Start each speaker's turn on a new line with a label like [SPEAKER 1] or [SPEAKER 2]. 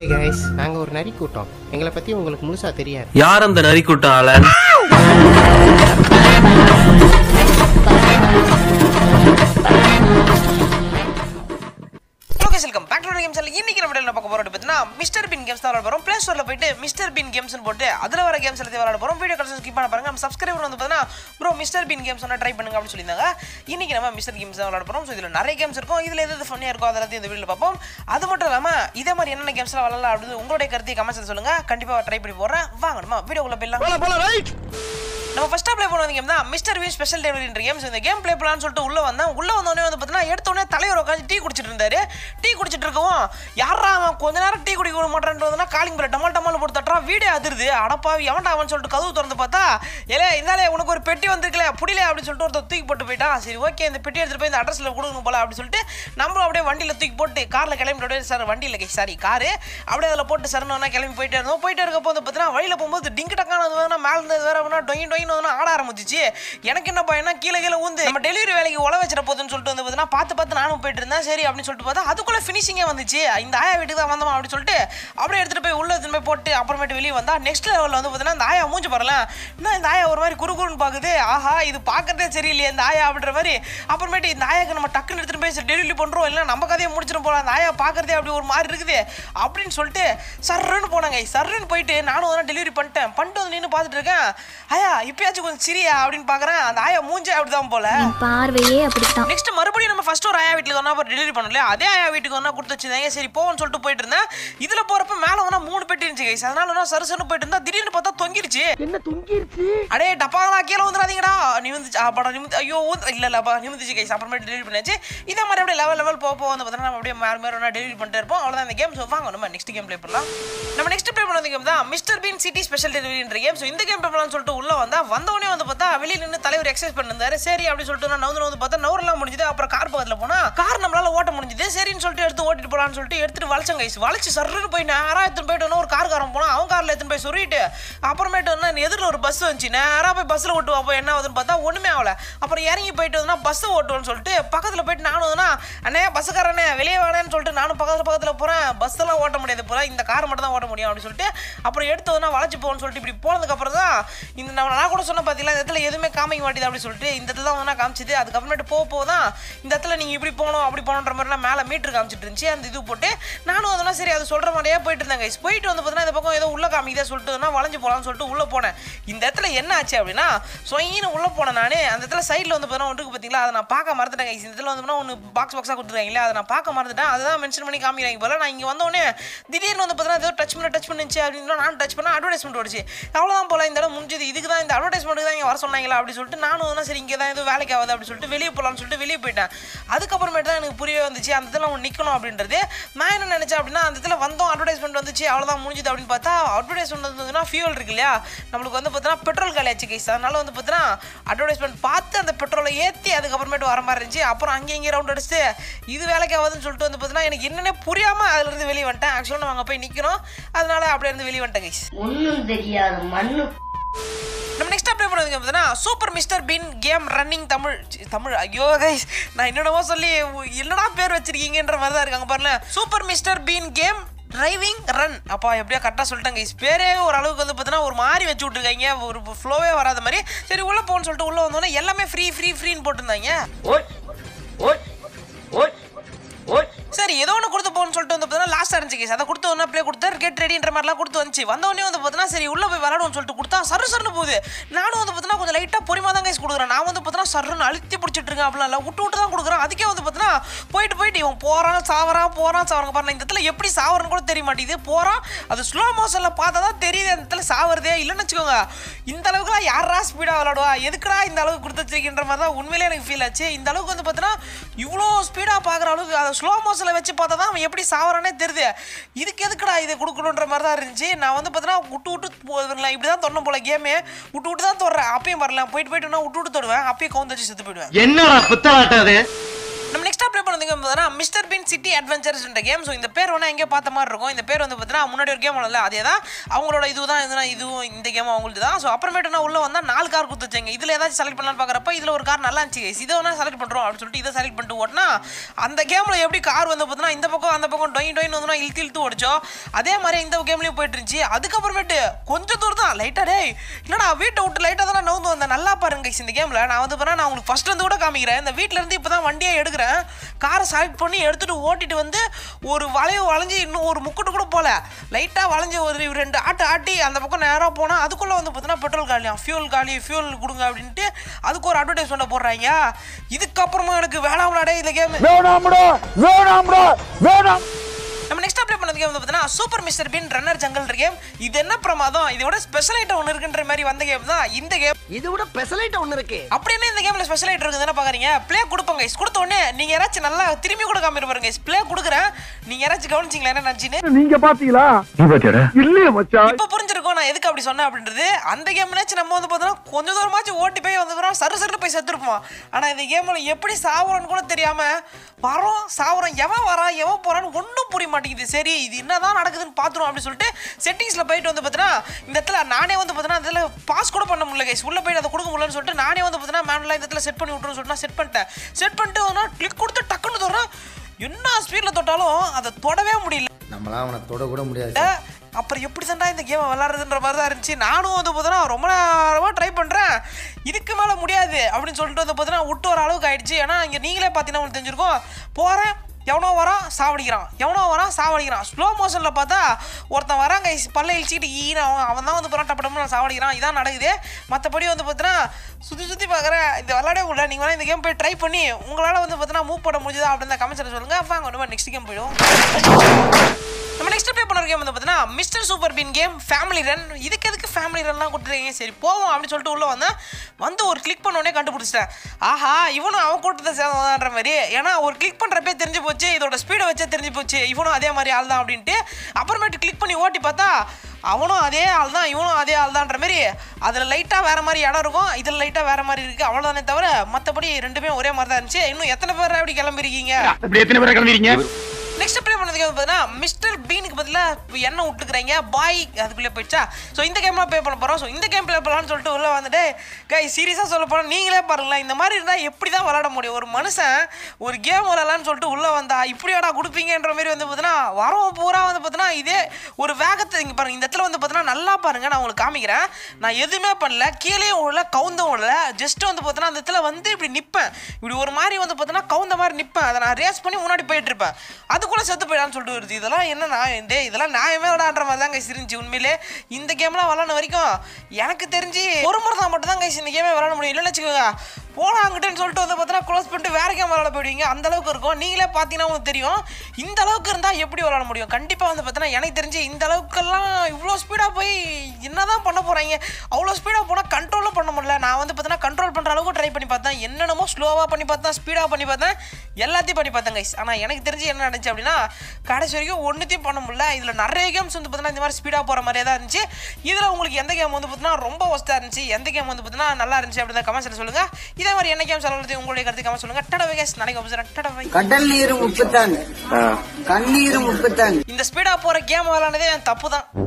[SPEAKER 1] Guys நாங்கள் ஒரு நரி கூட்டம் எங்களை பற்றி உங்களுக்கு முழுசாக தெரியாது
[SPEAKER 2] யார் அந்த நரிக்குட்டம் ஆளன்
[SPEAKER 3] okay welcome back to games இன்னைக்கு நம்ம என்ன பார்க்க போறோம் பார்த்தீங்கன்னா மிஸ்டர் பின் கேம்ஸ் தான் விளாட போறோம் ப்ளே ஸ்டோர்ல போயிட்டு மிஸ்டர் பின் கேம்ஸ்னு போட்டு அதுல வர கேம்ஸ் எல்லாத்தையும் விளாட போறோம் வீடியோ கடைசி ஸ்கிப் பண்ண பாருங்க நம்ம சப்ஸ்கிரைபர் வந்து பார்த்தீங்கன்னா bro mister Bean games try பண்ணுங்க அப்படின்னு சொல்லியிருந்தாங்க இன்னைக்கு நம்ம மிஸ்டர் கேம்ஸ் தான் விளாட போறோம் ஸோ இதுல நிறைய கேம்ஸ் இருக்கும் இதுல எது எது ஃபன்னியா இருக்கோ அதெல்லாத்தையும் இந்த வீடியோல பார்ப்போம் அது மட்டும் இல்லாம இதே மாதிரி என்னென்ன கேம்ஸ்லாம் விளாடலாம் அப்படின்னு உங்களுடைய கருத்தை கமெண்ட்ஸ் சொல்லுங்க கண்டிப்பா ட்ரை பண்ணி போடுறேன் வாங்க நம்ம வீடியோக்குள்ள போயிடலாம் நம்ம ஃபர்ஸ்ட் ப்ளே பண்ண கேம் தான் மிஸ்டர் வி ஸ்பெஷல் டெலிவரின்ற கேம்ஸ் இந்த கேம் ப்ளே பண்ணலாம்னு சொல்லிட்டு உள்ள வந்தேன் உள்ள வந்தோடனே வந்து பார்த்தீங்கன்னா எடுத்தோடனே தலைவர் உட்காந்து டீ குடிச்சிட்டு இருந்தாரு டீ குடிச்சிட்டு இருக்கவும் யாரா அவன் கொஞ்ச நேரம் டீ குடிக்க விட மாட்டேன்றதுனா காலிங் பிள்ளை டமால் டமால் போட்டு தட்டுறான் வீடியோ அதிருது அடப்பாவி எவன்டா அவன் சொல்லிட்டு கதவு திறந்து பார்த்தா ஏலே இந்தாலே உனக்கு ஒரு பெட்டி வந்திருக்கல புடில அப்படின்னு சொல்லிட்டு ஒருத்தர் தூக்கி போட்டு போயிட்டான் சரி ஓகே இந்த பெட்டி எடுத்துட்டு போய் இந்த அட்ரஸ்ல கொடுக்கணும் போல அப்படின்னு சொல்லிட்டு நம்மளும் அப்படியே வண்டியில் தூக்கி போட்டு காரில் கிளம்பி அப்படியே சார் வண்டியில் சாரி காரு அப்படியே அதில் போட்டு சரணா கிளம்பி போயிட்டே இருந்தோம் போயிட்டே இருக்கப்போ வந்து பார்த்தீங்கன்னா வழியில் போகும்போது டிங்கு டக்கான வேணா மேலே இருந்தது வேற வேணா டொயின் டொயின் வந்து ஆட ஆரம்பிச்சிச்சு எனக்கு என்ன பயனா கீழே கீழே ஊந்து நம்ம டெலிவரி வேலைக்கு உழ வச்சிட போகுதுன்னு சொல்லிட்டு வந்து பார்த்தீங்கன்னா பார்த்து பார்த்து நானும் போயிட்டு இருந்தேன் சரி அப்படின்னு சொல்லிட்டு பார்த்தா அதுக்குள்ள ஃபினிஷிங்கே வந்துச்சு இந்த ஆயா வீட்டுக்கு தான் வந்தோம் அப்படின்னு சொல்லிட்டு அப்படியே எடுத்துட்டு போய் உள்ள எடுத்துட்டு போய் போட்டு அப்புறமேட்டு வெளியே வந்தா நெக்ஸ்ட் லெவலில் வந்து பார்த்தீங்கன்னா இந்த ஆயா மூஞ்சி பாருலாம் என்ன இந்த ஆயா ஒரு மாதிரி குறு குறுன்னு பார்க்குது ஆஹா இது பார்க்கறதே சரியில்லையே இந்த ஆயா அப்படின்ற மாதிரி அப்புறமேட்டு இந்த ஆயாக்கு நம்ம டக்குன்னு எடுத்துட்டு போய் டெலிவரி பண்றோம் இல்லை நம்ம கதையை முடிச்சிடும் போல அந்த ஆயா பார்க்கறதே அப்படி ஒரு மாதிரி இருக்குது அப்படின்னு சொல்லிட்டு சர்ன்னு போனாங்க சர்ன்னு போயிட்டு நானும் வந்து டெலிவரி பண்ணிட்டேன் பண்ணிட்டு வந்து நின்று பார்த்துட்டு இருக்கேன் ஆயா இப்பயாச்சும் கொஞ்சம் சிரியா அப்படின்னு பார்க்குறேன் அந்த ஆயா மூஞ்சே அப்படிதான் போல
[SPEAKER 4] என் பார்வையே அப்படித்தான்
[SPEAKER 3] நெக்ஸ்ட் மறுபடியும் நம்ம ஃபர்ஸ்ட் ஒரு ஆயா வீட்டுக்கு ஒன்றா போய் டெலிவரி பண்ணல அதே ஆயா வீட்டுக்கு ஒன்றா கொடுத்து வச்சிருந்தாங்க சரி போவோம்னு சொல்லிட்டு போயிட்டு இருந்தேன் இதுல போறப்ப மேல ஒன்றா மூணு பெட்டி இருந்துச்சு கைஸ் அதனால ஒன்றா சரு சருன்னு போயிட்டு இருந்தா திடீர்னு பார்த்தா தொங்கிருச்சு என்ன தொங்கிருச்சு அடே டப்பாங்களா கீழே வந்துடாதீங்கடா நிமிந்துச்சு ஆ, படம் நிமிந்து ஐயோ ஊந்து- இல்ல இல்ல அப்பா நிமிந்துச்சு கைஸ் அப்புறமேட்டு டெலிவரி பண்ணியாச்சு இதே மாதிரி அப்படியே லெவல் லெவல் போக போக வந்து பார்த்தீங்கன்னா நம்ம அப்படியே மேலே மேலே ஒன்றா டெலிவரி பண்ணிட்டு இருப்போம் அவ்வளோதான் இந்த கேம் ஸோ வாங்க நம்ம நெக்ஸ்ட் கேம் ப்ளே பண்ணலாம் நம்ம நெக்ஸ்ட் ப்ளே பண்ண கேம் தான் மிஸ்டர் பீன் சிட்டி ஸ்பெஷல் டெலிவரின்ற கேம் ஸோ இந்த கேம் ப்ளே பண்ணலாம்னு சொல்லிட்டு உள்ள வந்தா வந்தவொடனே வந்து பார்த்தா வெளியில நின்று தலைவர் எக்ஸசைஸ் பண்ணிருந்தாரு சரி அப்படின்னு சொல்லிட்டு நான் நவுந்து வந்து பார்த்தா நவரெல்லாம் முடிஞ்சது அப்புறம் கார் பக்கத்தில் போனா கார் நம்மளால ஓட்ட முடிஞ்சது சரின்னு சொல்லிட்டு எடுத்து ஓட்டிட்டு போலாம்னு சொல்லிட்டு எடுத்துட்டு வளைச்சங்க கைஸ் வளைச்சு சர்ன்னு போய் நேரா எடுத்துட்டு போயிட்டு வந்து ஒரு கார்காரன் போனா அவன் கார்ல எடுத்துட்டு போய் சொல்லிட்டு அப்புறமேட்டு வந்து எதிரில் ஒரு பஸ் வந்துச்சு நேரா போய் பஸ்ல ஓட்டு அப்போ என்ன ஆகுதுன்னு பார்த்தா ஒண்ணுமே ஆகல அப்புறம் இறங்கி போயிட்டு வந்து பஸ் ஓட்டுவோம்னு சொல்லிட்டு பக்கத்துல போயிட்டு நானும் வந்து அண்ணே பஸ்ஸுக்காரனே வெளியே வேணேன்னு சொல்லிட்டு நானும் பக்கத்துல பக்கத்துல போறேன் பஸ் எல்லாம் ஓட்ட முடியாது போல இந்த கார் மட்டும் தான் ஓட்ட முடியும் அப்படின்னு சொல்லிட்டு அப்புறம் எடுத்து வந்து வளைச்சு போகணும்னு சொல்லிட்டு இப்படி போனதுக்கு அப்புறம் தான் இந்த நான் நான் கூட சொன்ன பார்த்தீங்களா இந்த இடத்துல எதுவுமே காமிக்க மாட்டேது அப்படின்னு சொல்லிட்டு இந்த இடத்துல தான் வந்து நான் காமிச்சது அதுக்கப்புறமேட்டு போக போக தான் இந்த இடத்துல நீங்கள் இப்படி போகணும் அப்படி போகணுன்ற மாதிரிலாம் மேலே மீட்டர் காமிச்சிட்டு இருந்துச்சு அந்த இது போட்டு நானும் அதெல்லாம் சரி அது சொல்கிற மாதிரியே போயிட்டு இருந்தேன் guys. போயிட்டு வந்து பார்த்தீங்கன்னா இந்த பக்கம் ஏதோ உள்ள காமிக்குதே சொல்லிட்டு நான் வளைஞ்சு போகலாம்னு சொல்லிட்டு உள்ளே போனேன் இந்த இடத்துல என்ன ஆச்சு அப்படின்னா சொயின்னு உள்ளே போனேன் நான் அந்த இடத்துல சைடில் வந்து பார்த்தீங்கன்னா ஒன்றுக்கு பார்த்தீங்களா அதை நான் பார்க்க மறந்துட்டேன் guys. இந்த இடத்துல வந்து ஒன்று பாக்ஸ் பாக்ஸாக கொடுத்துருக்காங்களே அதை நான் பார்க்க மறந்துட்டேன் அதுதான் மென்ஷன் பண்ணி காமிக்கிறாங்க போல நான் இங்கே வந்தோடனே திடீர்னு வந்து பார்த்தீங்கன்னா ஏதோ டச் பண்ண டச் பண்ணுச்சு அப்படின்னு நான் டச் பண்ண அட்வர்டைஸ்மெண்ட் ஓடிச்சு அவ்வளோதான் போல இந்த இடம் முடிஞ்சது இதுக்கு தான் இந்த அட்வர்டைஸ்மெண்ட்டுக்கு தான் இங்கே வர சொன்னாங்களா அப்படி சொல்லிட்டு நானும் வந்து சரி இங்கே தான் எதுவும் வேலைக்கு ஆகுது அப்படி சொல்லிட்டு வெளியே போகலாம்னு சொல்லிட்டு வெளியே போயிட்டேன் அதுக்கப்புறமேட்டு தான் எனக்கு புரியவே வந்துச்சு அந்த இடத்துல அவன் நிற்கணும் அப்படின்றது நான் என்ன நினச்சேன் அப்படின்னா அந்த இடத்துல வந்தோம் அட்வர்டைஸ்மெண்ட் வந்துச்சு அவ்வளோதான் முடிஞ்சுது அப்படின்னு பார்த்தா அட்வர்டைஸ்மெண்ட் வந்ததுன்னா ஃபியூல் இருக்கு இல்லையா நம்மளுக்கு வந்து பார்த்தீங்கன்னா பெட்ரோல் காலியாச்சு கைஸ் அதனால வந்து பார்த்தீங்கன்னா அட்வர்டைஸ்மெண்ட் பார்த்து அந்த பெட்ரோலை ஏற்றி அதுக்கப்புறமேட்டு வர மாதிரி இருந்துச்சு அப்புறம் அங்கே இங்கே ரவுண்ட் அடிச்சுட்டு இது வேலைக்கு ஆகுதுன்னு சொல்லிட்டு வந்து பார்த்தீங்கன்னா எனக்கு என்னன்னே புரியாமல் அதுலேருந்து வெளியே வந்துட்டேன் ஆக்சுவலாக நம்ம அங்கே போய் நிற்கணும் அதனால அப்படியே இருந்து வெளியே வந்துட்டேன் கைஸ்
[SPEAKER 5] ஒன்னும் தெரியாது மண்ணு
[SPEAKER 3] நம்ம நெக்ஸ்ட் அப்ளை பண்ணுறது பார்த்தீங்கன்னா super mister Bean game running Tamil சி, தமிழ் ஐயோ கைஸ் நான் என்னென்னமோ சொல்லி உ- என்னடா பேர் வச்சிருக்கீங்கன்ற மாதிரி தான் இருக்காங்க பாருங்க super mister Bean game driving run அப்பா எப்படியா கரெக்டாக சொல்லிட்டேன் கைஸ் பேரே ஒரு அளவுக்கு வந்து பார்த்தீங்கன்னா ஒரு மாதிரி வச்சு விட்ருக்காங்க ஒரு ஃப்ளோவே வராத மாதிரி சரி உள்ளே போகணும்னு சொல்லிட்டு உள்ளே வந்தோன்னே எல்லாமே ஃப்ரீ ஃப்ரீ ஃப்ரீன்னு போட்டிருந்தாங்க சரி ஏதோ ஒன்று கொடுத்து போகணும்னு சொல்லிட்டு வந்து பார்த்தீங்கன்னா லாஸ்ட் இருந்துச்சு கேஸ் அதை கொடுத்து ஒன்றா ப்ளே கொடுத்தாரு கெட் ரெடின்ற மாதிரிலாம் கொடுத்து வந்துச்சு வந்தவொடனே வந்து பார்த்தீங்கன்னா சரி உள்ளே போய் விளாடுவோம்னு சொல்லிட்டு கொடுத்தா சரு சருன்னு போகுது நானும் வந்து பார்த்தீங்கன்னா கொஞ்சம் லைட்டாக பொறுமா தான் கைஸ் கொடுக்குறேன் நான் வந்து பார்த்தீங்கன்னா சருன்னு அழுத்தி பிடிச்சிட்டு இருக்கேன் அப்படிலாம் இல்லை விட்டு விட்டு தான் கொடுக்குறேன் அதுக்கே வந்து பார்த்தீங்கன்னா போயிட்டு போயிட்டு இவன் போகிறான் சாவறான் போகிறான் சாவறாங்க பாருங்க இந்த இடத்துல எப்படி சாவறன்னு கூட தெரிய மாட்டேங்குது போகிறான் அது ஸ்லோ மோஷனில் பார்த்தா தான் தெரியுது அந்த இடத்துல சாவறதே இல்லைன்னு வச்சுக்கோங்க இந்த அளவுக்குலாம் யாரா ஸ்பீடாக விளாடுவா எதுக்குடா இந்த அளவுக்கு கொடுத்து வச்சிருக்கின்ற மாதிரி தான் உண்மையிலே எனக்கு ஃபீல் ஆச்சு இந்த அளவுக்கு வந்து பார்த்தீங்கன்னா இவ்வளோ ஸ்பீடாக பார்க்குற அளவுக்கு அதை ஸ்லோ மோஷனில் வச்சு பார்த்தா தான் அவன் எப்படி சாவறானே தெரியுது இதுக்கு எதுக்குடா இதை கொடுக்கணுன்ற மாதிரி தான் இருந்துச்சு நான் வந்து பார்த்தீங்கன்னா விட்டு விட்டு போதுங்களா இப்படி தான் தொடணும் போல கேமே விட்டு விட்டு தான் தொடறேன் அப்பயும் வரல போயிட்டு போயிட்டு நான் விட்டு விட்டு தொடுவேன் அப்பயும் கவுந்து வச்சு செத்து போயிடுவேன்
[SPEAKER 2] என்னடா புத்தலாட்டம் அது
[SPEAKER 3] நம்ம நெக்ஸ்ட் ப்ளே பண்ண பண்ணது பார்த்தீங்கன்னா mister Bean city adventures game so இந்த பேர் வேணா எங்கேயோ பார்த்த மாதிரி இருக்கும் இந்த பேர் வந்து பார்த்தீங்கன்னா முன்னாடி ஒரு கேம் இல்லை அதே தான் அவங்களோட இதுதான் இதுதான் இதுவும் இந்த கேம் அவங்களுக்கு தான் ஸோ அப்புறமேட்டு நான் உள்ள வந்தால் நாலு கார் கொடுத்து வச்சாங்க இதில் ஏதாச்சும் செலக்ட் பண்ணலாம்னு பார்க்குறப்ப இதில் ஒரு கார் நல்லா இருந்துச்சு guys. இதை வேணா செலக்ட் பண்ணுறோம் அப்படின்னு சொல்லிட்டு இதை செலக்ட் பண்ணிட்டு ஓட்டினா அந்த கேமில் எப்படி கார் வந்து பார்த்தீங்கன்னா இந்த பக்கம் அந்த பக்கம் டொயின் டொயின் வந்து இழுத்து இழுத்து ஓடிச்சோம் அதே மாதிரி இந்த கேம்லேயும் போயிட்டு இருந்துச்சு அதுக்கப்புறமேட்டு கொஞ்சம் தூரம் தான் லைட்டாக டேய் இல்லைடா வீட்டை விட்டு லைட்டாக தான் நவுந்து வந்தேன் நல்லா பாருங்க guys இந்த கேமில் நான் வந்து பாருங்க நான் உங்களுக்கு ஃபர்ஸ்ட் வந்து கூட காமிக்கிறேன் இந்த வீட்ல இருந்து இப்போ தான் வண்டியை எடுக்கிறேன் காரை செலக்ட் பண்ணி எடுத்துட்டு ஓட்டிட்டு வந்து ஒரு வளைவு வளைஞ்சு இன்னும் ஒரு முக்குட்டு கூட போல லைட்டாக வளைஞ்சு ஒரு ரெண்டு ஆட்டு ஆட்டி அந்த பக்கம் நேராக போனால் அதுக்குள்ளே வந்து பார்த்தீங்கன்னா பெட்ரோல் காலியாம் ஃபியூல் காலி ஃபியூல் கொடுங்க அப்படின்ட்டு அதுக்கு ஒரு அட்வர்டைஸ்மெண்ட் போடுறாங்க இதுக்கப்புறமா எனக்கு வேணாம் விளையாடே இந்த கேம்
[SPEAKER 2] வேணாம்டா வேணாம்டா வேணாம்
[SPEAKER 3] நம்ம நெக்ஸ்ட் அப்ளை பண்ணது கேம் வந்து பார்த்தீங்கன்னா super mister Bean runner jungle game இது என்ன பிரமாதம் இதோட ஸ்பெஷல் ஐட்டம் ஒன்று இருக்குன்ற மாதிரி வந்த கேம் தான் இந்த கேம்
[SPEAKER 4] இது விட ஸ்பெஷலைட் ஒண்ணு இருக்கு
[SPEAKER 3] அப்படி என்ன இந்த கேம்ல ஸ்பெஷல் ஐட்டம் இருக்குது என்ன பாக்குறீங்க ப்ளே கொடுப்போங்க guys. கொடுத்த உடனே நீங்க யாராச்சும் நல்லா திரும்பி கூட காமிரு பாருங்க ப்ளே கொடுக்குறேன் நீங்க யாராச்சும் கவனிச்சிங்களா என்ன நினைச்சின்னு
[SPEAKER 2] நீங்க பாத்தீங்களா இல்லையே மச்சான்
[SPEAKER 3] இப்போ புரிஞ்சிருக்கும் நான் எதுக்கு அப்படி சொன்னேன் அப்படின்றது அந்த கேம்னாச்சும் நம்ம வந்து பார்த்தோம்னா கொஞ்சம் தூரமாச்சும் ஓட்டி போய் வந்து பார்த்தோம்னா சரு சருன்னு போய் செத்துருப்போம் ஆனால் இந்த கேமில் எப்படி சாவுறோன்னு கூட தெரியாம வரோம் சாவுறோம் எவன் வரான் எவன் போறான்னு ஒன்றும் புரிய மாட்டேங்குது சரி இது என்னதான் நடக்குதுன்னு பார்த்துருவோம் அப்படின்னு சொல்லிட்டு செட்டிங்ஸில் போயிட்டு வந்து பார்த்தீங்கன்னா இந்த இடத்துல நானே வந்து பார்த்தீங்கன்னா இந்த இடத்துல பாஸ் கூட பண்ண முடியல கைஸ் உள்ள போயிட்டு அதை கொடுக்க முடியலன்னு சொல்லிட்டு நானே வந்து பார்த்தீங்கன்னா மேனுவலாக இந்த இடத்துல செட் பண்ணி விட்டுருன்னு சொல்லிட்டு நான் செட் பண்ணிட்டேன் செட் பண்ணிட்டு கிளிக் கொடுத்து டக்குன்னு தொடறேன் என்ன ஸ்பீடில் தொட்டாலும் அதை தொடவே முடியல
[SPEAKER 4] நம்மளாம் அவனை தொட கூட முடியாது
[SPEAKER 3] அப்புறம் எப்படி தான்டா இந்த கேமை விளாட்றதுன்ற மாதிரி தான் இருந்துச்சு நானும் வந்து பார்த்தீங்கன்னா ரொம்ப நேரமாக ட்ரை பண்ணுறேன் இதுக்கு மேலே முடியாது அப்படின்னு சொல்லிட்டு வந்து பார்த்தீங்கன்னா விட்டு வர அளவுக்கு ஆயிடுச்சு ஏன்னா இங்கே நீங்களே பார்த்தீங்கன்னா உங்களுக்கு தெரிஞ்சிருக்கும் போகிறேன் எவனோ வரான் சாவடிக்கிறான் எவனோ வரான் சாவடிக்கிறான் ஸ்லோ மோஷனில் பார்த்தா ஒருத்தன் வராங்க பல்ல இழிச்சிக்கிட்டு ஈன அவன் அவன் தான் வந்து போகிறான் டப்பு டப்புனு சாவடிக்கிறான் இதான் நடக்குது மற்றபடி வந்து பார்த்தீங்கன்னா சுற்றி சுற்றி பார்க்குறேன் இந்த விளாடவே முடியல நீங்கள் வேணால் இந்த கேம் போய் ட்ரை பண்ணி உங்களால் வந்து பார்த்தீங்கன்னா மூவ் பண்ண முடியுதா அப்படின்னு கமெண்ட்ஸில் சொல்லுங்கள் வாங்க ஒன்று நெக்ஸ்ட் கேம் போயிடும் நம்ம நெக்ஸ்ட் ப்ளே பண்ண கேம் வந்து பார்த்தீங்கன்னா mister super Bean game family run இதுக்கு எதுக்கு ஃபேமிலி ரன்லாம் கொடுத்துருக்கீங்க சரி போவோம் அப்படின்னு சொல்லிட்டு உள்ள வந்தேன் வந்து ஒரு கிளிக் பண்ண உடனே கண்டுபிடிச்சிட்டேன் ஆஹா இவனும் அவன் கூட்டத்தை சேர்ந்ததான்ற மாதிரி ஏன்னா ஒரு கிளிக் பண்ணுறப்பே தெரிஞ்சு போச்சு இதோட ஸ்பீடை வச்சே தெரிஞ்சு போச்சு இவனும் அதே மாதிரி ஆள் தான் அப்படின்ட்டு அப்புறமேட்டு கிளிக் பண்ணி ஓட்டி பார்த்தா அவனும் அதே ஆள் தான் இவனும் அதே ஆள் தான்ற மாதிரி அதில் லைட்டாக வேற மாதிரி இடம் இருக்கும் இதில் லைட்டாக வேற மாதிரி இருக்குது அவ்வளோதானே தவிர மற்றபடி ரெண்டுமே ஒரே மாதிரி தான் இருந்துச்சு இன்னும் எத்தனை பேர் எப்படி கிளம்பிருக்கீங்க
[SPEAKER 2] இப்படி எத்தனை பேரை கிளம்பிறீங்க
[SPEAKER 3] நெக்ஸ்ட் ப்ளே பண்ணதுக்கு வந்து பார்த்தீங்கன்னா மிஸ்டர் பீனுக்கு பதிலாக எண்ணெய் விட்டுக்கிறீங்க பாய் அதுக்குள்ளே போயிடுச்சா ஸோ இந்த கேம்லாம் ப்ளே பண்ண போகிறோம் ஸோ இந்த கேம் ப்ளே பண்ணலாம்னு சொல்லிட்டு உள்ள வந்துட்டு கை சீரியஸாக சொல்ல போனால் நீங்களே பாருங்களேன் இந்த மாதிரி இருந்தால் எப்படி தான் விளாட முடியும் ஒரு மனுஷன் ஒரு கேம் விளாட்லான்னு சொல்லிட்டு உள்ளே வந்தா இப்படியாடா கொடுப்பீங்கன்ற மாதிரி வந்து பார்த்தீங்கன்னா வரவும் பூரா வந்து பார்த்தீங்கன்னா இதே ஒரு வேகத்தை இங்கே பாருங்க இந்த இடத்துல வந்து பார்த்தீங்கன்னா நல்லா பாருங்க நான் உங்களுக்கு காமிக்கிறேன் நான் எதுவுமே பண்ணல கீழே விடல கவுந்தும் விடல ஜஸ்ட் வந்து பார்த்தீங்கன்னா அந்த இடத்துல வந்து இப்படி நிற்பேன் இப்படி ஒரு மாதிரி வந்து பார்த்தீங்கன்னா கவுந்த மாதிரி நிற்பேன் அதை நான் ரேஸ் பண்ணி முன்னாடி போயிட்டு இருப்பேன் அதுக்குள்ளே செத்து போயிடான்னு சொல்லிட்டு வருது இதெல்லாம் என்ன நான் டே இதெல்லாம் நியாயமே விடான்ற மாதிரி தான் கைஸ் இருந்துச்சு உண்மையிலே இந்த கேம்லாம் விளாட வரைக்கும் எனக்கு தெரிஞ்சு ஒரு முறை தான் மட்டும் தான் கைஸ் இந்த கேமே விளாட முடியும் இல்லைன்னு வச்சுக்கோங்க போனாங்கிட்டேன்னு சொல்லிட்டு வந்து பார்த்தீங்கன்னா க்ளோஸ் பண்ணிட்டு வேற கேம் விளாட போயிடுவீங்க அந்த அளவுக்கு இருக்கும் நீங்களே பார்த்தீங்கன்னா உங்களுக்கு தெரியும் இந்த அளவுக்கு இருந்தால் எப்படி விளாட முடியும் கண்டிப்பாக வந்து பார்த்தீங்கன்னா எனக்கு தெரிஞ்சு இந்த அளவுக்கெல்லாம் இவ்வளோ ஸ்பீடாக போய் என்னதான் பண்ண போகிறாங்க அவ்வளோ ஸ்பீடாக போனால் கண்ட்ரோலும் பண்ண முடியல நான் வந்து பார்த்தீங்கன்னா கண்ட்ரோல் பண்ணுற அளவுக்கு ட்ரை பண்ணி பார்த்தேன் என்னென்னமோ ஸ்லோவாக பண்ணி பார்த்தேன் ஸ்பீடாக பண்ணி பார்த்தேன் எல்லாத்தையும் பண்ணி பார்த்தேன் கைஸ் ஆனால் எனக்கு தெரிஞ்சு என்ன நடந்துச்சு அப்படின்னா கடைசி வரைக்கும் ஒன்றுத்தையும் பண்ண முடியல இதில் நிறைய கேம்ஸ் வந்து பார்த்தீங்கன்னா இந்த மாதிரி ஸ்பீடாக போகிற மாதிரியே தான் இருந்துச்சு இதில் உங்களுக்கு எந்த கேம் வந்து பார்த்தீங்கன்னா ரொம்ப ஒஸ்ட்டாக இருந்துச்சு எந்த கேம் வந்து பார்த்தீங்கன்னா நல்லா இருந்துச்சு அப்படின்னு கமெண்ட்ஸில் சொல்லுங்கள் இதே மாதிரி என்ன கேம் சொல்லுறது உங்களுடைய கருத்து கமெண்ட் சொல்லுங்கள் டடவை கேஸ் நாளைக்கு observe டடவை
[SPEAKER 6] கடல் நீரும் உப்புத்தான் கண்ணீரும் உப்புத்தான்
[SPEAKER 3] இந்த ஸ்பீடாக போகிற கேம் விளாண்டதே என் தப்பு தான்